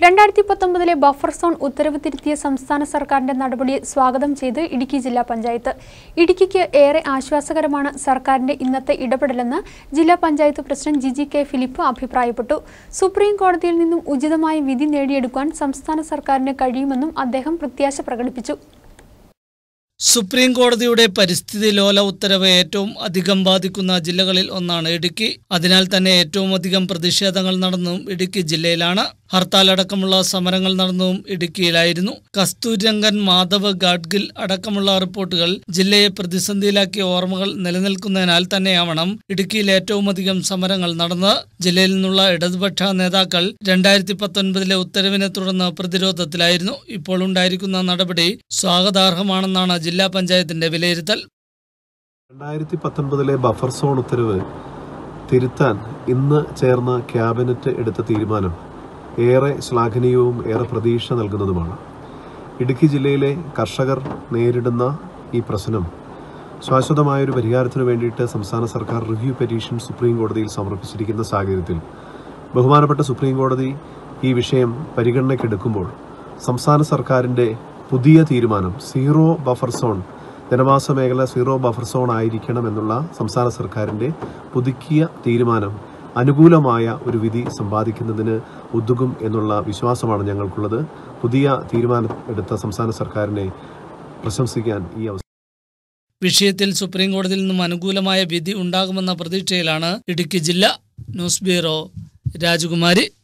രണ്ടായിരത്തി പത്തൊമ്പതിലെ buffer zone ഉത്തരവ് തിരുത്തിയ സംസ്ഥാന സർക്കാരിന്റെ നടപടി സ്വാഗതം ചെയ്ത് ഇടുക്കി ജില്ലാ പഞ്ചായത്ത് ഇടുക്കിക്ക് ഏറെ ആശ്വാസകരമാണ് സർക്കാരിന്റെ ഇന്നത്തെ ഇടപെടലെന്ന് ജില്ലാ panchayat president Giji K Philip അഭിപ്രായപ്പെട്ടു സുപ്രീം കോടതിയിൽ നിന്നും ഉചിതമായ വിധി നേടിയെടുക്കാൻ സംസ്ഥാന സർക്കാരിന് കഴിയുമെന്നും അദ്ദേഹം പ്രത്യാശ പ്രകടിപ്പിച്ചു സുപ്രീം കോടതിയുടെ പരിസ്ഥിതി ലോല ഉത്തരവ് ഏറ്റവും അധികം ബാധിക്കുന്ന ജില്ലകളിൽ ഒന്നാണ് ഇടുക്കി അതിനാൽ തന്നെ ഏറ്റവും അധികം പ്രതിഷേധങ്ങൾ നടന്നതും ഇടുക്കി ജില്ലയിലാണ് ഹർത്താൽ അടക്കമുള്ള സമരങ്ങൾ നടന്നതും ഇടുക്കിയിലായിരുന്നു കസ്തൂരംഗൻ മാധവ് ഗാഡ്ഗിൽ അടക്കമുള്ള റിപ്പോർട്ടുകൾ ജില്ലയെ പ്രതിസന്ധിയിലാക്കിയ ഓർമ്മകൾ നിലനിൽക്കുന്നതിനാൽ തന്നെയാവണം ഇടുക്കിയിൽ ഏറ്റവും അധികം സമരങ്ങൾ നടന്നത് ജില്ലയിൽ നിന്നുള്ള ഇടതുപക്ഷ നേതാക്കൾ രണ്ടായിരത്തി പത്തൊൻപതിലെ ഉത്തരവിനെ തുടർന്ന് പ്രതിരോധത്തിലായിരുന്നു ഇപ്പോൾ ഉണ്ടായിരിക്കുന്ന നടപടി സ്വാഗതാർഹമാണെന്നാണ് ജില്ലാ പഞ്ചായത്തിന്റെ വിലയിരുത്തൽ രണ്ടായിരത്തി പത്തൊൻപതിലെ ബഫർ സോൺ ഉത്തരവ് തിരുത്താൻ ഇന്ന് ചേർന്ന ക്യാബിനറ്റ് എടുത്ത തീരുമാനം ഏറെ ശ്ലാഘനീയവും ഏറെ പ്രതീക്ഷ നൽകുന്നതുമാണ് ഇടുക്കി ജില്ലയിലെ കർഷകർ നേരിടുന്ന ഈ പ്രശ്നം ശാശ്വതമായൊരു പരിഹാരത്തിനു വേണ്ടിയിട്ട് സംസ്ഥാന സർക്കാർ റിവ്യൂ പെറ്റീഷൻ സുപ്രീം കോടതിയിൽ സമർപ്പിച്ചിരിക്കുന്ന സാഹചര്യത്തിൽ ബഹുമാനപ്പെട്ട സുപ്രീം കോടതി ഈ വിഷയം പരിഗണനയ്ക്കെടുക്കുമ്പോൾ സംസ്ഥാന സർക്കാരിൻ്റെ പുതിയ തീരുമാനം സീറോ ബഫർ സോൺ ജനവാസ മേഖല സീറോ ബഫർ സോൺ ആയിരിക്കണം എന്നുള്ള സംസ്ഥാന സർക്കാരിൻ്റെ പുതുക്കിയ തീരുമാനം അനുകൂലമായ ഒരു വിധി സമ്പാദിക്കുന്നതിന് ഉദ്യോഗം എന്നുള്ള വിശ്വാസമാണ് ഞങ്ങൾക്കുള്ളത് പുതിയ തീരുമാനം എടുത്ത സംസ്ഥാന സർക്കാരിനെ പ്രശംസിക്കാൻ ഈ അവസരം വിഷയത്തിൽ സുപ്രീം കോടതിയിൽ നിന്നും അനുകൂലമായ വിധി ഉണ്ടാകുമെന്ന പ്രതീക്ഷയിലാണ് ഇടുക്കി ജില്ല ന്യൂസ് ബ്യൂറോ രാജകുമാരി